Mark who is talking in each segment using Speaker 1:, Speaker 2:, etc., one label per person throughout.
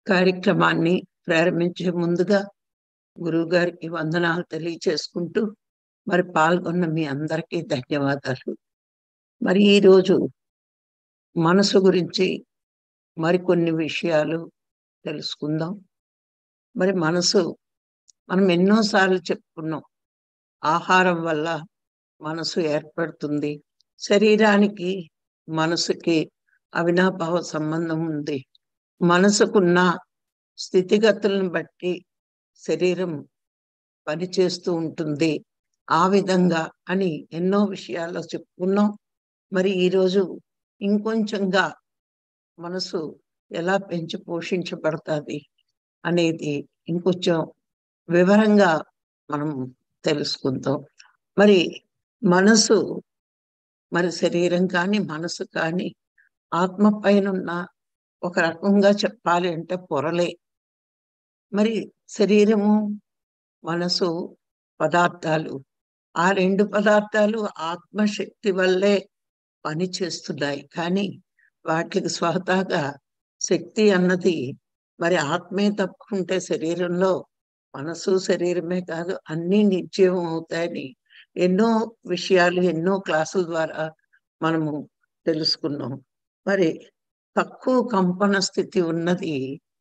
Speaker 1: కార్యక్రమాన్ని ప్రారంభించే ముందుగా గురువు గారికి వందనాలు తెలియచేసుకుంటూ మరి పాల్గొన్న మీ అందరికీ ధన్యవాదాలు మరి ఈరోజు మనసు గురించి మరికొన్ని విషయాలు తెలుసుకుందాం మరి మనసు మనం ఎన్నోసార్లు చెప్పుకున్నాం ఆహారం వల్ల మనసు ఏర్పడుతుంది శరీరానికి మనసుకి అవినాభావ సంబంధం ఉంది మనసుకున్న స్థితిగతులను బట్టి శరీరం పనిచేస్తూ ఉంటుంది ఆ విధంగా అని ఎన్నో విషయాల్లో చెప్పుకున్నాం మరి ఈరోజు ఇంకొంచెంగా మనసు ఎలా పెంచి పోషించబడుతుంది అనేది ఇంకొంచెం వివరంగా మనం తెలుసుకుందాం మరి మనసు మరి శరీరం కానీ మనసు కానీ ఆత్మ పైన ఉన్న ఒక రకంగా చెప్పాలి అంటే పొరలే మరి శరీరము మనసు పదార్థాలు ఆ రెండు పదార్థాలు ఆత్మశక్తి వల్లే పని చేస్తున్నాయి కానీ వాటికి స్వతహాగా శక్తి అన్నది మరి ఆత్మే తప్పుకుంటే శరీరంలో మనసు శరీరమే కాదు అన్ని నిర్జీవం అవుతాయని ఎన్నో విషయాలు ఎన్నో క్లాసుల ద్వారా మనము తెలుసుకున్నాం మరి తక్కువ కంపన స్థితి ఉన్నది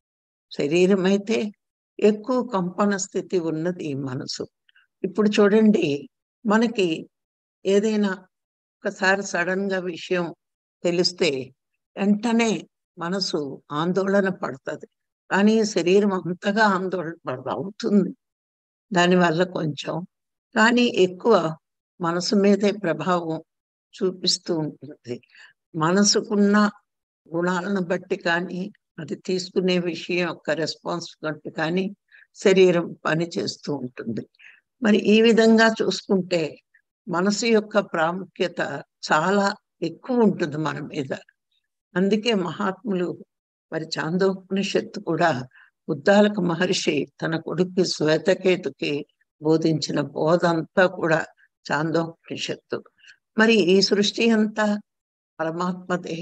Speaker 1: శరీరం అయితే ఎక్కువ కంపన స్థితి ఉన్నది మనసు ఇప్పుడు చూడండి మనకి ఏదైనా ఒకసారి సడన్ గా విషయం తెలిస్తే వెంటనే మనసు ఆందోళన పడుతుంది కానీ శరీరం అంతగా ఆందోళన పడదు అవుతుంది దానివల్ల కొంచెం కానీ ఎక్కువ మనసు మీదే ప్రభావం చూపిస్తూ ఉంటుంది మనసుకున్న గుణాలను బట్టి కానీ అది తీసుకునే విషయం యొక్క రెస్పాన్స్ బట్టి కానీ శరీరం పని చేస్తూ ఉంటుంది మరి ఈ విధంగా చూసుకుంటే మనసు యొక్క ప్రాముఖ్యత చాలా ఎక్కువ ఉంటుంది మన మీద అందుకే మహాత్ములు మరి చాందోపనిషత్తు కూడా ఉద్దాలక మహర్షి తన కొడుకు శ్వేతకేతుకి బోధించిన బోధ అంతా కూడా చాందోపనిషత్తు మరి ఈ సృష్టి అంతా పరమాత్మదే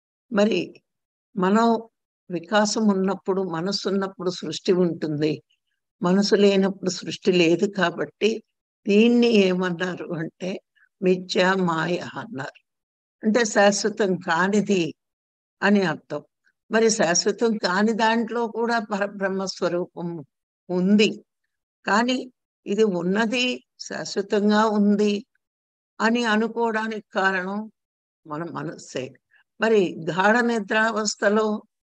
Speaker 1: మరి మనో వికాసం ఉన్నప్పుడు మనసు ఉన్నప్పుడు సృష్టి ఉంటుంది మనసు లేనప్పుడు సృష్టి లేదు కాబట్టి దీన్ని ఏమన్నారు అంటే మిథ్య మాయ అన్నారు అంటే శాశ్వతం కానిది అని అర్థం మరి శాశ్వతం కాని దాంట్లో కూడా పరబ్రహ్మ స్వరూపం ఉంది కానీ ఇది ఉన్నది శాశ్వతంగా ఉంది అని అనుకోవడానికి కారణం మన మనస్సే మరి గాఢ నిద్రావస్థలో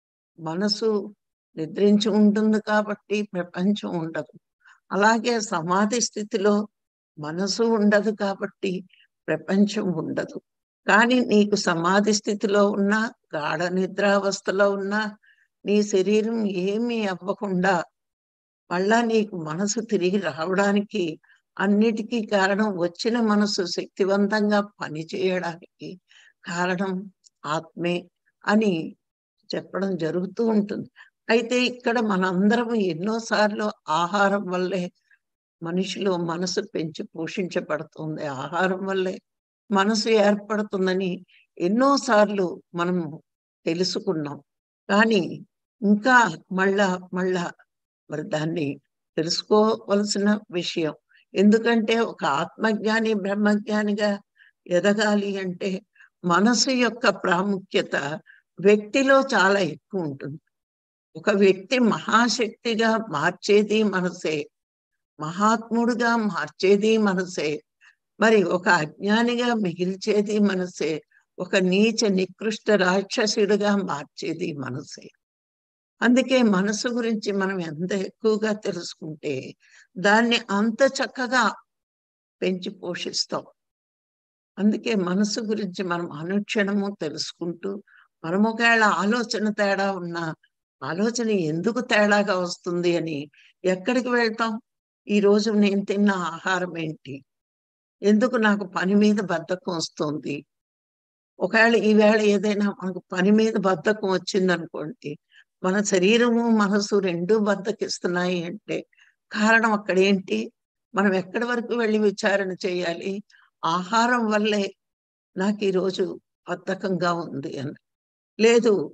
Speaker 1: మనసు నిద్రించి ఉంటుంది కాబట్టి ప్రపంచం ఉండదు అలాగే సమాధి స్థితిలో మనసు ఉండదు కాబట్టి ప్రపంచం ఉండదు కానీ నీకు సమాధి స్థితిలో ఉన్న గాఢ నిద్రావస్థలో ఉన్న నీ శరీరం ఏమీ అవ్వకుండా మళ్ళా నీకు మనసు తిరిగి రావడానికి అన్నిటికీ కారణం వచ్చిన మనసు శక్తివంతంగా పనిచేయడానికి కారణం ఆత్మే అని చెప్పడం జరుగుతూ ఉంటుంది అయితే ఇక్కడ మనందరం ఎన్నోసార్లు ఆహారం వల్లే మనిషిలో మనసు పెంచి పోషించబడుతుంది ఆహారం వల్లే మనసు ఏర్పడుతుందని ఎన్నోసార్లు మనం తెలుసుకున్నాం కానీ ఇంకా మళ్ళా మళ్ళా మరి దాన్ని తెలుసుకోవలసిన విషయం ఎందుకంటే ఒక ఆత్మజ్ఞాని బ్రహ్మజ్ఞానిగా ఎదగాలి అంటే మనసు యొక్క ప్రాముఖ్యత వ్యక్తిలో చాలా ఎక్కువ ఉంటుంది ఒక వ్యక్తి మహాశక్తిగా మార్చేది మనసే మహాత్ముడుగా మార్చేది మనసే మరి ఒక అజ్ఞానిగా మిగిల్చేది మనసే ఒక నీచ నికృష్ట రాక్షసుడిగా మార్చేది మనసే అందుకే మనసు గురించి మనం ఎంత ఎక్కువగా తెలుసుకుంటే దాన్ని అంత చక్కగా పెంచి పోషిస్తాం అందుకే మనసు గురించి మనం అనుక్షణము తెలుసుకుంటూ మనం ఒకవేళ ఆలోచన తేడా ఉన్నా ఆలోచన ఎందుకు తేడాగా వస్తుంది అని ఎక్కడికి వెళ్తాం ఈ రోజు నేను తిన్న ఆహారం ఏంటి ఎందుకు నాకు పని మీద బద్ధకం వస్తుంది ఒకవేళ ఈవేళ ఏదైనా మనకు పని మీద బద్ధకం వచ్చిందనుకోండి మన శరీరము మనసు రెండు బద్దకిస్తున్నాయి అంటే కారణం అక్కడ ఏంటి మనం ఎక్కడి వరకు వెళ్ళి విచారణ చేయాలి ఆహారం వల్లే నాకు ఈరోజు బద్ధకంగా ఉంది అని లేదు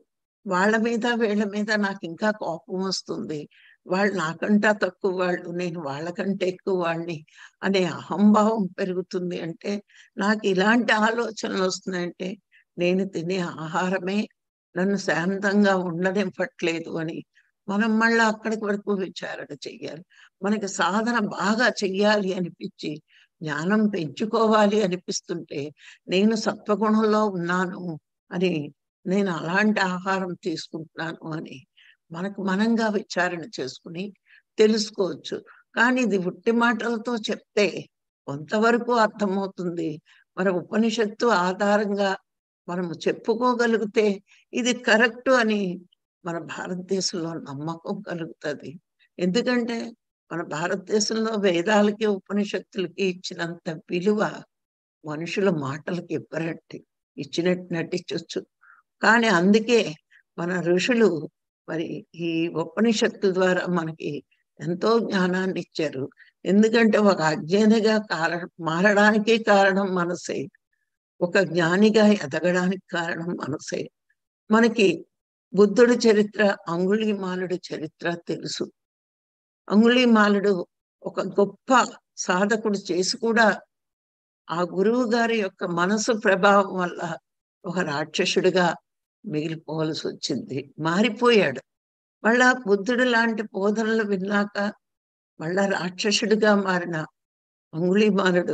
Speaker 1: వాళ్ళ మీద వీళ్ళ మీద నాకు ఇంకా కోపం వస్తుంది వాళ్ళు నాకంటా తక్కువ వాళ్ళు నేను వాళ్ళకంటే ఎక్కువ వాళ్ళని అనే అహంభావం పెరుగుతుంది అంటే నాకు ఇలాంటి ఆలోచనలు వస్తున్నాయంటే నేను తినే ఆహారమే నన్ను శాంతంగా ఉండనివ్వట్లేదు అని మనం మళ్ళీ అక్కడికి వరకు విచారణ చెయ్యాలి మనకి సాధన బాగా చెయ్యాలి అనిపించి జ్ఞానం పెంచుకోవాలి అనిపిస్తుంటే నేను సత్వగుణంలో ఉన్నాను అని నేను అలాంటి ఆహారం తీసుకుంటున్నాను అని మనకు మనంగా విచారణ చేసుకుని తెలుసుకోవచ్చు కానీ ఇది ఉట్టి మాటలతో చెప్తే కొంతవరకు అర్థమవుతుంది మన ఉపనిషత్తు ఆధారంగా మనము చెప్పుకోగలిగితే ఇది కరెక్ట్ అని మన భారతదేశంలో నమ్మకం కలుగుతుంది ఎందుకంటే మన భారతదేశంలో వేదాలకి ఉపనిషత్తులకి ఇచ్చినంత విలువ మనుషుల మాటలకి ఇవ్వరండి ఇచ్చినట్టు నటించవచ్చు కానీ అందుకే మన ఋషులు మరి ఈ ఉపనిషత్తు ద్వారా మనకి ఎంతో జ్ఞానాన్ని ఇచ్చారు ఎందుకంటే ఒక అజ్ఞానిగా కారణం మారడానికి కారణం మనసే ఒక జ్ఞానిగా ఎదగడానికి కారణం మనసే మనకి బుద్ధుడి చరిత్ర అంగుళీమాలుడి చరిత్ర తెలుసు అంగుళీమాలుడు ఒక గొప్ప సాధకుడు చేసి కూడా ఆ గురువు గారి యొక్క మనసు ప్రభావం వల్ల ఒక రాక్షసుడిగా మిగిలిపోవలసి వచ్చింది మారిపోయాడు మళ్ళా బుద్ధుడు లాంటి బోధనలు విన్నాక మళ్ళా రాక్షసుడిగా మారిన అంగుళీమాలుడు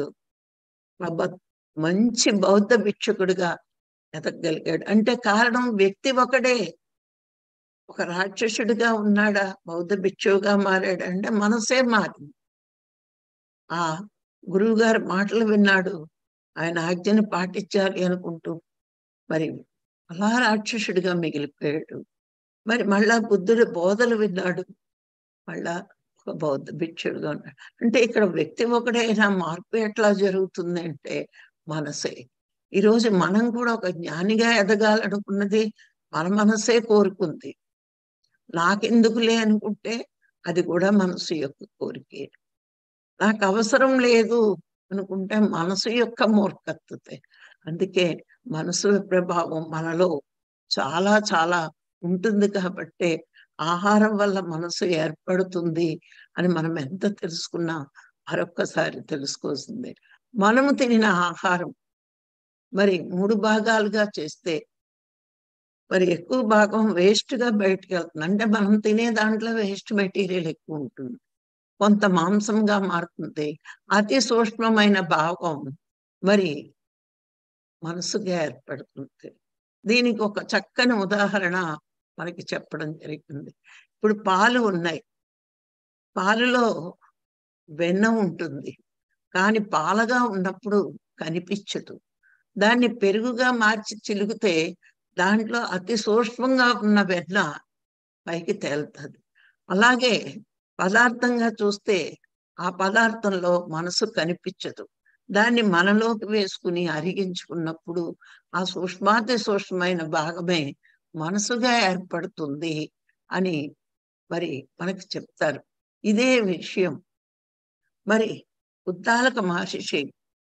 Speaker 1: మంచి బౌద్ధ భిక్షకుడిగా ఎదగలిగాడు అంటే కారణం వ్యక్తి ఒకడే ఒక రాక్షసుడిగా ఉన్నాడా బౌద్ధ భిక్షువుగా మారాడు అంటే మనసే మారింది ఆ గురువు గారి మాటలు విన్నాడు ఆయన ఆజ్ఞను పాటించాలి అనుకుంటూ మరి అలా రాక్షసుడిగా మిగిలిపోయాడు మరి మళ్ళా బుద్ధుడి బోధలు విన్నాడు మళ్ళా ఒక బౌద్ధ భిక్షుడుగా ఉన్నాడు అంటే ఇక్కడ వ్యక్తి ఒకడైనా మార్పు ఎట్లా జరుగుతుంది అంటే మనసే ఈరోజు మనం కూడా ఒక జ్ఞానిగా ఎదగాలనుకున్నది మన మనసే కోరుకుంది నాకెందుకులే అనుకుంటే అది కూడా మనసు యొక్క కోరికే నాకు అవసరం లేదు అనుకుంటే మనసు యొక్క మూర్ఖత్వతే అందుకే మనసు ప్రభావం మనలో చాలా చాలా ఉంటుంది కాబట్టి ఆహారం వల్ల మనసు ఏర్పడుతుంది అని మనం ఎంత తెలుసుకున్నా మరొక్కసారి తెలుసుకోవాల్సిందే మనము తినిన ఆహారం మరి మూడు భాగాలుగా చేస్తే మరి ఎక్కువ భాగం వేస్ట్ గా బయటకు వెళ్తుంది అంటే మనం తినే దాంట్లో వేస్ట్ మెటీరియల్ ఎక్కువ ఉంటుంది కొంత మాంసంగా మారుతుంది అతి సూక్ష్మమైన భాగం మరి మనసుగా ఏర్పడుతుంది దీనికి ఒక చక్కని ఉదాహరణ మనకి చెప్పడం జరిగింది ఇప్పుడు పాలు ఉన్నాయి పాలులో వెన్న ఉంటుంది కానీ పాలగా ఉన్నప్పుడు కనిపించదు దాన్ని పెరుగుగా మార్చి చిలుగుతే దాంట్లో అతి సూక్ష్మంగా ఉన్న వెన్న పైకి తేలుతుంది అలాగే పదార్థంగా చూస్తే ఆ పదార్థంలో మనసు కనిపించదు దాన్ని మనలోకి వేసుకుని అరిగించుకున్నప్పుడు ఆ సూక్ష్మాతి సూక్ష్మమైన భాగమే మనసుగా ఏర్పడుతుంది అని మరి మనకి చెప్తారు ఇదే విషయం మరి ఉద్దాలక మహర్షి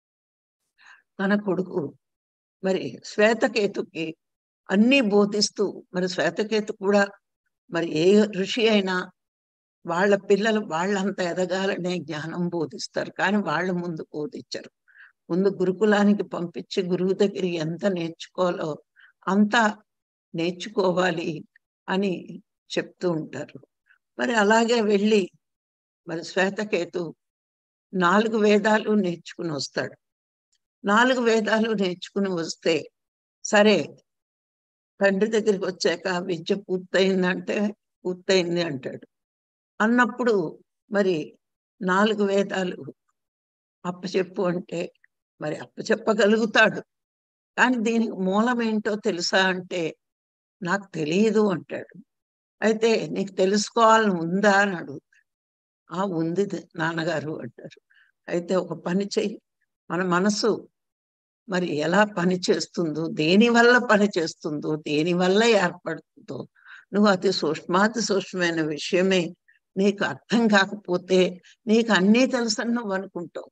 Speaker 1: తన కొడుకు మరి శ్వేతకేతుకి అన్ని బోధిస్తూ మరి శ్వేతకేతు కూడా మరి ఏ ఋషి అయినా వాళ్ళ పిల్లలు వాళ్ళంత ఎదగాలనే జ్ఞానం బోధిస్తారు కానీ వాళ్ళ ముందు బోధించరు ముందు గురుకులానికి పంపించి గురువు దగ్గర ఎంత నేర్చుకోవాలో అంత నేర్చుకోవాలి అని చెప్తూ ఉంటారు మరి అలాగే వెళ్ళి మరి శ్వేతకేతు నాలుగు వేదాలు నేర్చుకుని వస్తాడు నాలుగు వేదాలు నేర్చుకుని వస్తే సరే తండ్రి దగ్గరికి వచ్చాక విద్య పూర్తయిందంటే పూర్తయింది అంటాడు అన్నప్పుడు మరి నాలుగు వేదాలు అప్పచెప్పు అంటే మరి అప్పచెప్పగలుగుతాడు కానీ దీనికి మూలం ఏంటో తెలుసా అంటే నాకు తెలియదు అంటాడు అయితే నీకు తెలుసుకోవాలని ఉందా అని అడుగుతాడు ఆ ఉంది నాన్నగారు అంటారు అయితే ఒక పని చెయ్యి మన మనసు మరి ఎలా పని చేస్తుందో దేని వల్ల పని చేస్తుందో దేని వల్ల ఏర్పడుతుందో నువ్వు అతి సూక్ష్మాతి సూక్ష్మమైన విషయమే నీకు అర్థం కాకపోతే నీకు అన్నీ తెలుసని నువ్వు అనుకుంటావు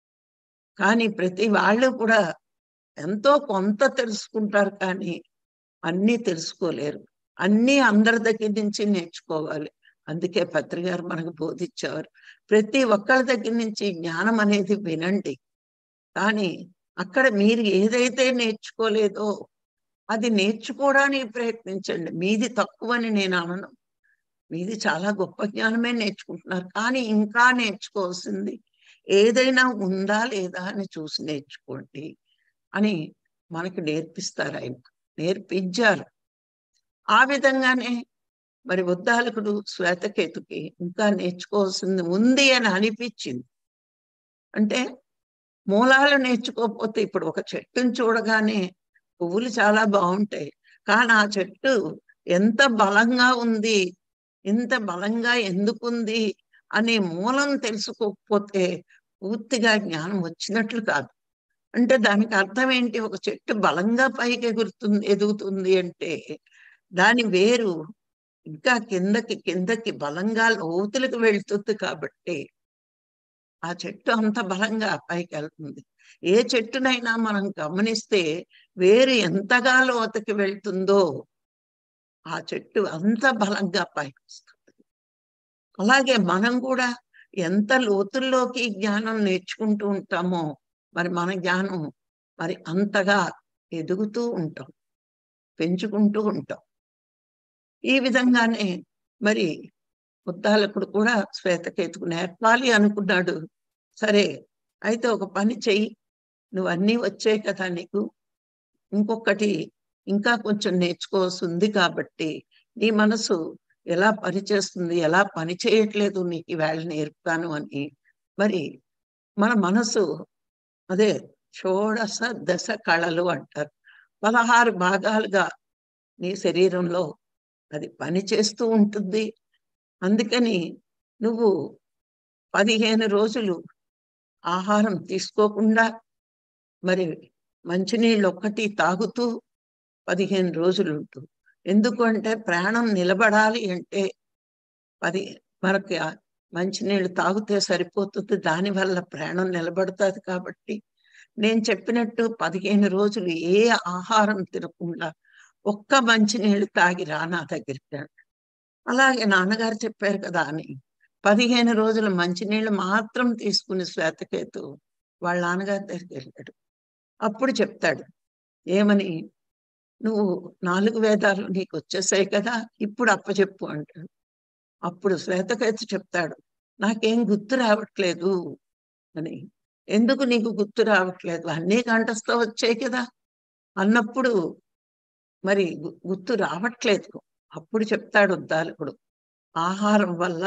Speaker 1: కానీ ప్రతి వాళ్ళు కూడా ఎంతో కొంత తెలుసుకుంటారు కానీ అన్నీ తెలుసుకోలేరు అన్నీ అందరి దగ్గర నుంచి నేర్చుకోవాలి అందుకే పత్రి గారు మనకు బోధించేవారు ప్రతి ఒక్కరి దగ్గర నుంచి జ్ఞానం అనేది వినండి కానీ అక్కడ మీరు ఏదైతే నేర్చుకోలేదో అది నేర్చుకోవడానికి ప్రయత్నించండి మీది తక్కువని నేను అనను మీది చాలా గొప్ప జ్ఞానమే నేర్చుకుంటున్నారు కానీ ఇంకా నేర్చుకోవాల్సింది ఏదైనా ఉందా లేదా అని చూసి నేర్చుకోండి అని మనకి నేర్పిస్తారు ఆయన నేర్పించారు ఆ విధంగానే మరి ఉద్దాలకుడు శ్వేతకేతుకి ఇంకా నేర్చుకోవాల్సింది ఉంది అని అనిపించింది అంటే మూలాలు నేర్చుకోకపోతే ఇప్పుడు ఒక చెట్టుని చూడగానే పువ్వులు చాలా బాగుంటాయి కానీ ఆ చెట్టు ఎంత బలంగా ఉంది ఇంత బలంగా ఎందుకుంది అనే మూలం తెలుసుకోకపోతే పూర్తిగా జ్ఞానం వచ్చినట్లు కాదు అంటే దానికి అర్థం ఏంటి ఒక చెట్టు బలంగా పైకి ఎగురుతుంది ఎదుగుతుంది అంటే దాని వేరు ఇంకా కిందకి కిందకి బలంగా లోతులకు వెళ్తుంది కాబట్టి ఆ చెట్టు అంత బలంగా పైకి వెళ్తుంది ఏ చెట్టునైనా మనం గమనిస్తే వేరు ఎంతగా లోతుకి వెళ్తుందో ఆ చెట్టు అంత బలంగా పైకి వస్తుంది అలాగే మనం కూడా ఎంత లోతుల్లోకి జ్ఞానం నేర్చుకుంటూ ఉంటామో మరి మన జ్ఞానం మరి అంతగా ఎదుగుతూ ఉంటాం పెంచుకుంటూ ఉంటాం ఈ విధంగానే మరి ఉద్దాలకుడు కూడా శ్వేతకేతుకు నేర్పాలి అనుకున్నాడు సరే అయితే ఒక పని చెయ్యి నువ్వు అన్నీ వచ్చాయి కదా నీకు ఇంకొకటి ఇంకా కొంచెం నేర్చుకోవాల్సి ఉంది కాబట్టి నీ మనసు ఎలా పనిచేస్తుంది ఎలా పని చేయట్లేదు నీకు ఈవేళ నేర్పుతాను అని మరి మన మనసు అదే షోడశ దశ కళలు అంటారు పదహారు భాగాలుగా నీ శరీరంలో అది పని చేస్తూ ఉంటుంది అందుకని నువ్వు పదిహేను రోజులు ఆహారం తీసుకోకుండా మరి మంచినీళ్ళు ఒక్కటి తాగుతూ పదిహేను రోజులు ఉంటూ ఎందుకు అంటే ప్రాణం నిలబడాలి అంటే పది మనకి మంచినీళ్ళు తాగితే సరిపోతుంది దానివల్ల ప్రాణం నిలబడుతుంది కాబట్టి నేను చెప్పినట్టు పదిహేను రోజులు ఏ ఆహారం తినకుండా ఒక్క మంచినీళ్ళు తాగి రా నా దగ్గరికి అలాగే నాన్నగారు చెప్పారు కదా అని పదిహేను రోజులు మంచినీళ్ళు మాత్రం తీసుకుని శ్వేతకేతు వాళ్ళ నాన్నగారి దగ్గరికి వెళ్ళాడు అప్పుడు చెప్తాడు ఏమని నువ్వు నాలుగు వేదాలు నీకు వచ్చేసాయి కదా ఇప్పుడు అప్పచెప్పు అంటాడు అప్పుడు శ్వేతకేతు చెప్తాడు నాకేం గుర్తు రావట్లేదు అని ఎందుకు నీకు గుర్తు రావట్లేదు అన్నీ కంఠస్థ వచ్చాయి కదా అన్నప్పుడు మరి గుర్తు రావట్లేదు అప్పుడు చెప్తాడు ఉద్దాలకుడు ఆహారం వల్ల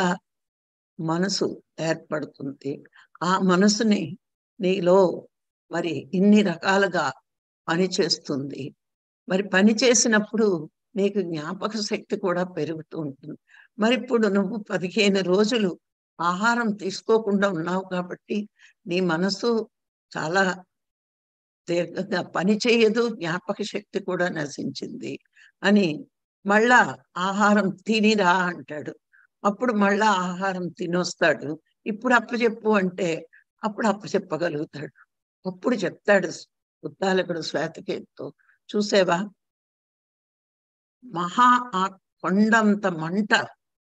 Speaker 1: మనసు ఏర్పడుతుంది ఆ మనసుని నీలో మరి ఇన్ని రకాలుగా పని చేస్తుంది మరి పని చేసినప్పుడు నీకు జ్ఞాపక శక్తి కూడా పెరుగుతూ ఉంటుంది మరి ఇప్పుడు నువ్వు పదిహేను రోజులు ఆహారం తీసుకోకుండా ఉన్నావు కాబట్టి నీ మనసు చాలా దీర్ఘంగా పని చేయదు జ్ఞాపక శక్తి కూడా నశించింది అని మళ్ళా ఆహారం తినిరా అంటాడు అప్పుడు మళ్ళా ఆహారం తినొస్తాడు ఇప్పుడు అప్పచెప్పు అంటే అప్పుడు అప్పచెప్పగలుగుతాడు అప్పుడు చెప్తాడు ఉద్దాలకుడు శ్వేతకేతో చూసేవా మహా ఆ కొండంత మంట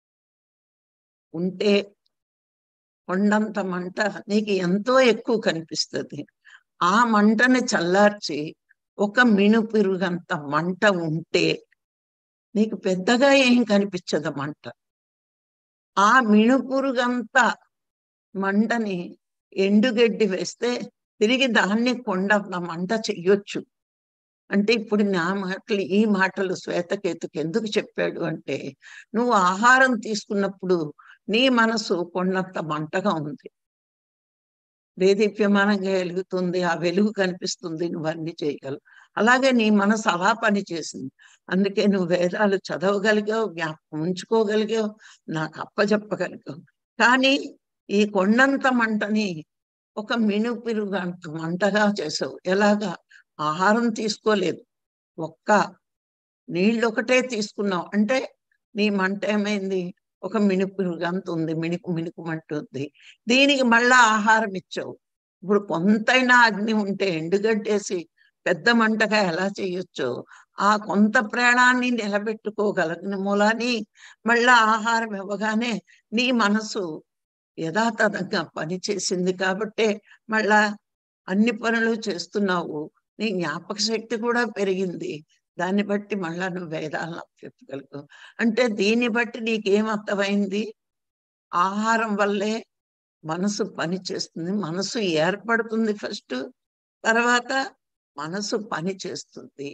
Speaker 1: ఉంటే కొండంత మంట నీకు ఎంతో ఎక్కువ కనిపిస్తుంది ఆ మంటని చల్లార్చి ఒక మినుపిరుగంత మంట ఉంటే నీకు పెద్దగా ఏం కనిపించదు మంట ఆ మినుపురుగంత మంటని ఎండుగడ్డి వేస్తే తిరిగి దాన్ని కొండంత మంట చెయ్యొచ్చు అంటే ఇప్పుడు నా మాటలు ఈ మాటలు శ్వేతకేతుకు ఎందుకు చెప్పాడు అంటే నువ్వు ఆహారం తీసుకున్నప్పుడు నీ మనసు కొండంత మంటగా ఉంది దేదీప్యమానంగా వెలుగుతుంది ఆ వెలుగు కనిపిస్తుంది నువ్వు అన్ని చేయగలవు అలాగే నీ మనసు అలా పని చేసింది అందుకే నువ్వు వేదాలు చదవగలిగావు జ్ఞాపకం ఉంచుకోగలిగావు నాకు అప్పచెప్పగలిగావు కానీ ఈ కొండంత మంటని ఒక మినుపిరుగంత మంటగా చేసావు ఎలాగా ఆహారం తీసుకోలేదు ఒక్క నీళ్ళు ఒకటే తీసుకున్నావు అంటే నీ మంట ఏమైంది ఒక మినుపురుగంత ఉంది మిణుకు మిణుకు మంట ఉంది దీనికి మళ్ళా ఆహారం ఇచ్చావు ఇప్పుడు కొంతైనా అగ్ని ఉంటే ఎండుగడ్డేసి పెద్ద మంటగా ఎలా చేయొచ్చో ఆ కొంత ప్రాణాన్ని నిలబెట్టుకోగలిగిన మూలాన్ని మళ్ళా ఆహారం ఇవ్వగానే నీ మనసు యథాతథంగా పనిచేసింది కాబట్టే మళ్ళా అన్ని పనులు చేస్తున్నావు నీ జ్ఞాపక శక్తి కూడా పెరిగింది దాన్ని బట్టి మళ్ళా నువ్వు వేదాలను చెప్పగలుగు అంటే దీన్ని బట్టి నీకేం అర్థమైంది ఆహారం వల్లే మనసు పని చేస్తుంది మనసు ఏర్పడుతుంది ఫస్ట్ తర్వాత మనసు పని చేస్తుంది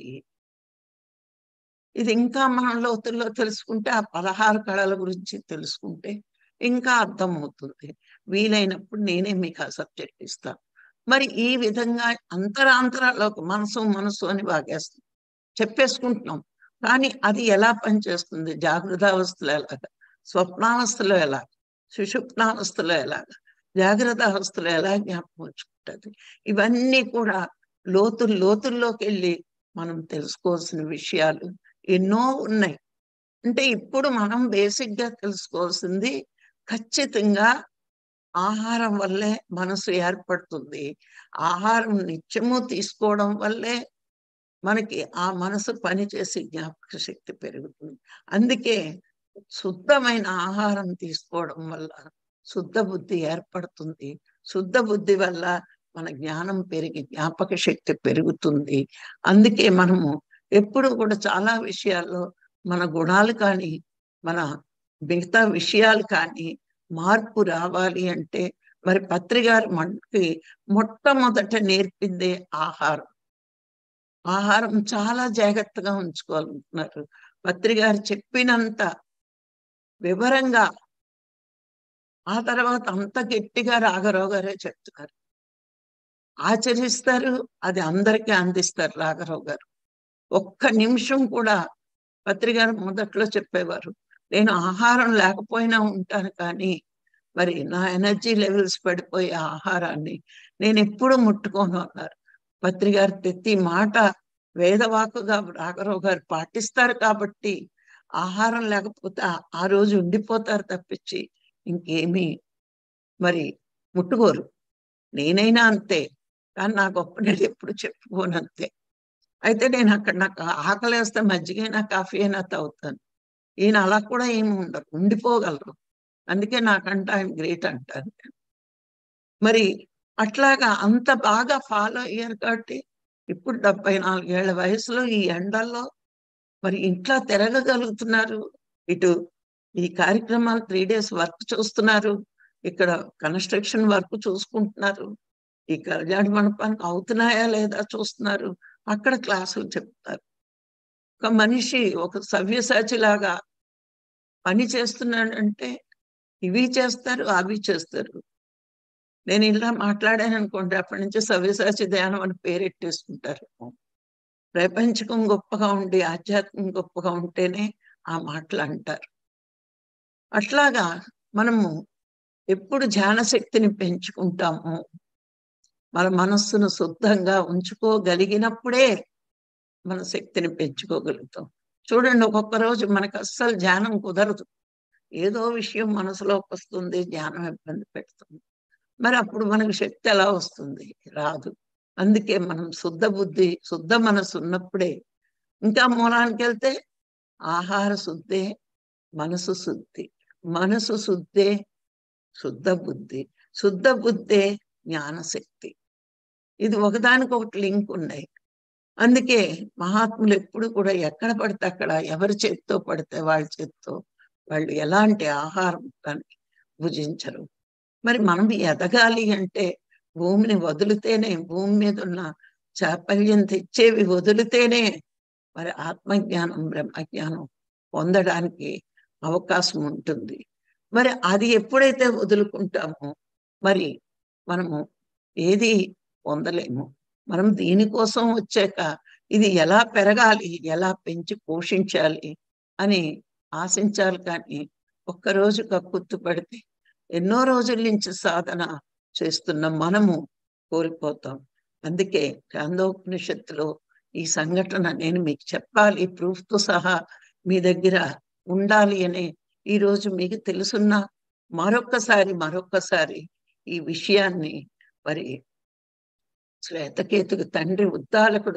Speaker 1: ఇది ఇంకా మనం లోతుల్లో తెలుసుకుంటే ఆ పదహారు కళల గురించి తెలుసుకుంటే ఇంకా అర్థమవుతుంది వీలైనప్పుడు నేనే మీకు ఆ సబ్జెక్ట్ ఇస్తాను మరి ఈ విధంగా అంతరాంతరాలకు మనసు మనసు అని బాగేస్తాం చెప్పేసుకుంటున్నాం కానీ అది ఎలా పనిచేస్తుంది జాగృత అవస్థలో ఎలాగా స్వప్నావస్థలో ఎలాగ సుషుప్నావస్థలో ఎలాగ జాగ్రత్త అవస్థలో ఎలా జ్ఞాపకం ఉంచుకుంటుంది ఇవన్నీ కూడా లోతు లోతుల్లోకి వెళ్ళి మనం తెలుసుకోవాల్సిన విషయాలు ఎన్నో ఉన్నాయి అంటే ఇప్పుడు మనం బేసిక్ గా తెలుసుకోవాల్సింది ఖచ్చితంగా ఆహారం వల్లే మనసు ఏర్పడుతుంది ఆహారం నిత్యము తీసుకోవడం వల్లే మనకి ఆ మనసు పనిచేసి జ్ఞాపక శక్తి పెరుగుతుంది అందుకే శుద్ధమైన ఆహారం తీసుకోవడం వల్ల శుద్ధ బుద్ధి ఏర్పడుతుంది శుద్ధ బుద్ధి వల్ల మన జ్ఞానం పెరిగి జ్ఞాపక శక్తి పెరుగుతుంది అందుకే మనము ఎప్పుడు కూడా చాలా విషయాల్లో మన గుణాలు కానీ మన మిగతా విషయాలు కానీ మార్పు రావాలి అంటే మరి పత్రిగారు మనకి మొట్టమొదట నేర్పిందే ఆహారం ఆహారం చాలా జాగ్రత్తగా ఉంచుకోవాలనుకున్నారు పత్రిగారు చెప్పినంత వివరంగా ఆ తర్వాత అంత గట్టిగా రాఘరావు గారే చెప్తున్నారు ఆచరిస్తారు అది అందరికీ అందిస్తారు రాఘరావు గారు ఒక్క నిమిషం కూడా పత్రిక మొదట్లో చెప్పేవారు నేను ఆహారం లేకపోయినా ఉంటాను కానీ మరి నా ఎనర్జీ లెవెల్స్ పడిపోయే ఆహారాన్ని నేను ఎప్పుడు ముట్టుకోను అన్నారు పత్రికారు ప్రతి మాట వేదవాకుగా రాఘరావు గారు పాటిస్తారు కాబట్టి ఆహారం లేకపోతే ఆ రోజు ఉండిపోతారు తప్పించి ఇంకేమీ మరి ముట్టుకోరు నేనైనా అంతే కానీ నా గొప్ప నేను ఎప్పుడు చెప్పుకోను అంతే అయితే నేను అక్కడ నాకు ఆకలి వేస్తే మజ్జిగైనా కాఫీ అయినా తాగుతాను ఈయన అలా కూడా ఏమి ఉండరు ఉండిపోగలరు అందుకే నాకంట ఆయన గ్రేట్ అంటారు మరి అట్లాగా అంత బాగా ఫాలో అయ్యారు కాబట్టి ఇప్పుడు డెబ్బై నాలుగేళ్ల వయసులో ఈ ఎండల్లో మరి ఇంట్లో తిరగగలుగుతున్నారు ఇటు ఈ కార్యక్రమాలు త్రీ డేస్ వర్క్ చూస్తున్నారు ఇక్కడ కన్స్ట్రక్షన్ వర్క్ చూసుకుంటున్నారు ఈ కళ్యాణ మండపానికి అవుతున్నాయా లేదా చూస్తున్నారు అక్కడ క్లాసులు చెప్తారు ఒక మనిషి ఒక సవ్యసాచిలాగా పని చేస్తున్నాడంటే ఇవి చేస్తారు అవి చేస్తారు నేను ఇలా మాట్లాడాను అనుకోండి అప్పటి నుంచి సవ్యసాచి ధ్యానం అని పేరెట్టేసుకుంటారు ప్రపంచకం గొప్పగా ఉండి ఆధ్యాత్మికం గొప్పగా ఉంటేనే ఆ మాటలు అంటారు అట్లాగా మనము ఎప్పుడు ధ్యాన శక్తిని పెంచుకుంటాము మన మనస్సును శుద్ధంగా ఉంచుకోగలిగినప్పుడే మన శక్తిని పెంచుకోగలుగుతాం చూడండి ఒక్కొక్క రోజు మనకు అస్సలు ధ్యానం కుదరదు ఏదో విషయం మనసులోకి వస్తుంది ధ్యానం ఇబ్బంది పెడుతుంది మరి అప్పుడు మనకు శక్తి ఎలా వస్తుంది రాదు అందుకే మనం శుద్ధ బుద్ధి శుద్ధ మనసు ఉన్నప్పుడే ఇంకా మూలానికి వెళ్తే ఆహార శుద్ధే మనసు శుద్ధి మనసు శుద్ధే శుద్ధ బుద్ధి శుద్ధ బుద్ధే జ్ఞానశక్తి ఇది ఒకదానికొకటి లింక్ ఉన్నాయి అందుకే మహాత్ములు ఎప్పుడు కూడా ఎక్కడ పడితే అక్కడ ఎవరి చేత్తో పడితే వాళ్ళ చేత్తో వాళ్ళు ఎలాంటి ఆహారం కానీ భుజించరు మరి మనం ఎదగాలి అంటే భూమిని వదిలితేనే భూమి మీద ఉన్న చాపల్యం తెచ్చేవి వదిలితేనే మరి ఆత్మజ్ఞానం బ్రహ్మజ్ఞానం పొందడానికి అవకాశం ఉంటుంది మరి అది ఎప్పుడైతే వదులుకుంటామో మరి మనము ఏది పొందలేము మనం దీనికోసం వచ్చాక ఇది ఎలా పెరగాలి ఎలా పెంచి పోషించాలి అని ఆశించాలి కానీ ఒక్కరోజు కక్కుత్తు పడితే ఎన్నో రోజుల నుంచి సాధన చేస్తున్న మనము కోల్పోతాం అందుకే గ్రంథోపనిషత్తులో ఈ సంఘటన నేను మీకు చెప్పాలి ప్రూఫ్తో సహా మీ దగ్గర ఉండాలి అనే ఈరోజు మీకు తెలుసున్న మరొక్కసారి మరొక్కసారి ఈ విషయాన్ని మరి శ్వేతకేతుకు తండ్రి ఉద్దాలకుడు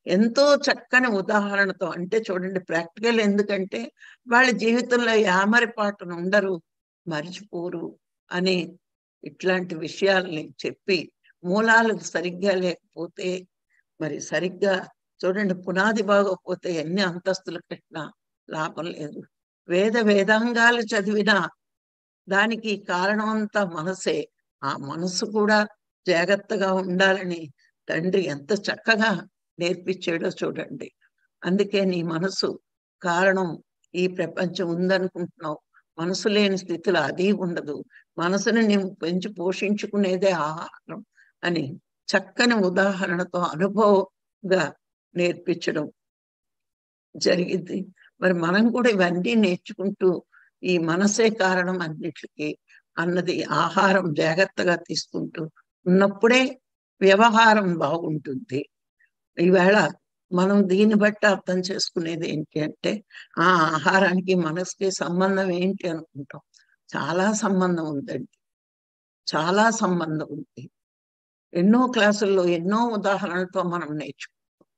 Speaker 1: ఎంతో చక్కని ఉదాహరణతో అంటే చూడండి ప్రాక్టికల్ ఎందుకంటే వాళ్ళ జీవితంలో యామరిపాటును ఉండరు మరిచిపోరు అని ఇట్లాంటి విషయాల్ని చెప్పి మూలాలు సరిగ్గా లేకపోతే మరి సరిగ్గా చూడండి పునాది బాగోకపోతే ఎన్ని అంతస్తులు కట్టినా లాభం లేదు వేద వేదాంగాలు చదివినా దానికి కారణం అంతా మనసే ఆ మనసు కూడా జాగ్రత్తగా ఉండాలని తండ్రి ఎంత చక్కగా నేర్పించాడో చూడండి అందుకే నీ మనసు కారణం ఈ ప్రపంచం ఉందనుకుంటున్నావు మనసు లేని స్థితిలో అది ఉండదు మనసుని నీవు పెంచి పోషించుకునేదే ఆహారం అని చక్కని ఉదాహరణతో అనుభవంగా నేర్పించడం జరిగింది మరి మనం కూడా ఇవన్నీ నేర్చుకుంటూ ఈ మనసే కారణం అన్నిటికీ అన్నది ఆహారం జాగ్రత్తగా తీసుకుంటూ ఉన్నప్పుడే వ్యవహారం బాగుంటుంది ఈవేళ మనం దీన్ని బట్టి అర్థం చేసుకునేది ఏంటి అంటే ఆ ఆహారానికి మనసుకి సంబంధం ఏంటి అనుకుంటాం చాలా సంబంధం ఉందండి చాలా సంబంధం ఉంది ఎన్నో క్లాసుల్లో ఎన్నో ఉదాహరణలతో మనం నేర్చుకుంటాం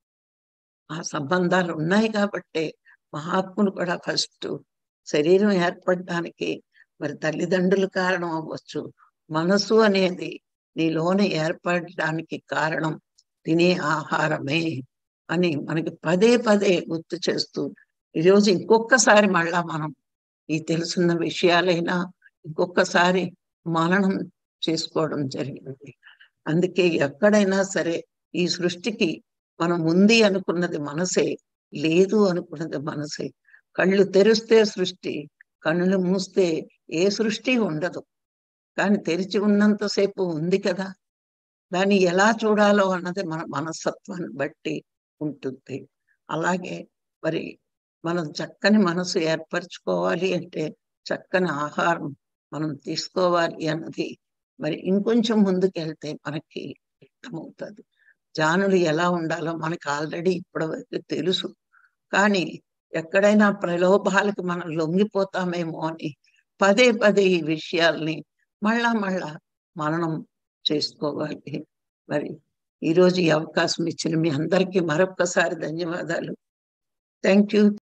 Speaker 1: ఆ సంబంధాలు ఉన్నాయి కాబట్టే మహాత్ములు కూడా ఫస్ట్ శరీరం ఏర్పడడానికి మరి తల్లిదండ్రులు కారణం అవ్వచ్చు మనసు అనేది నీలోన ఏర్పడడానికి కారణం తినే ఆహారమే అని మనకి పదే పదే గుర్తు చేస్తూ ఈరోజు ఇంకొకసారి మళ్ళా మనం ఈ తెలుసున్న విషయాలైనా ఇంకొకసారి మననం చేసుకోవడం జరిగింది అందుకే ఎక్కడైనా సరే ఈ సృష్టికి మనం ఉంది అనుకున్నది మనసే లేదు అనుకున్నది మనసే కళ్ళు తెరిస్తే సృష్టి కన్నులు మూస్తే ఏ సృష్టి ఉండదు కానీ తెరిచి ఉన్నంతసేపు ఉంది కదా దాన్ని ఎలా చూడాలో అన్నది మన మనస్తత్వాన్ని బట్టి ఉంటుంది అలాగే మరి మనం చక్కని మనసు ఏర్పరచుకోవాలి అంటే చక్కని ఆహారం మనం తీసుకోవాలి అన్నది మరి ఇంకొంచెం ముందుకెళ్తే మనకి అర్థమవుతుంది జానులు ఎలా ఉండాలో మనకి ఆల్రెడీ ఇప్పటివరకు తెలుసు కానీ ఎక్కడైనా ప్రలోభాలకు మనం లొంగిపోతామేమో అని పదే పదే ఈ విషయాల్ని మళ్ళా మళ్ళా మననం చేసుకోవాలి మరి ఈరోజు ఈ అవకాశం ఇచ్చిన మీ అందరికీ మరొక్కసారి ధన్యవాదాలు థ్యాంక్ యూ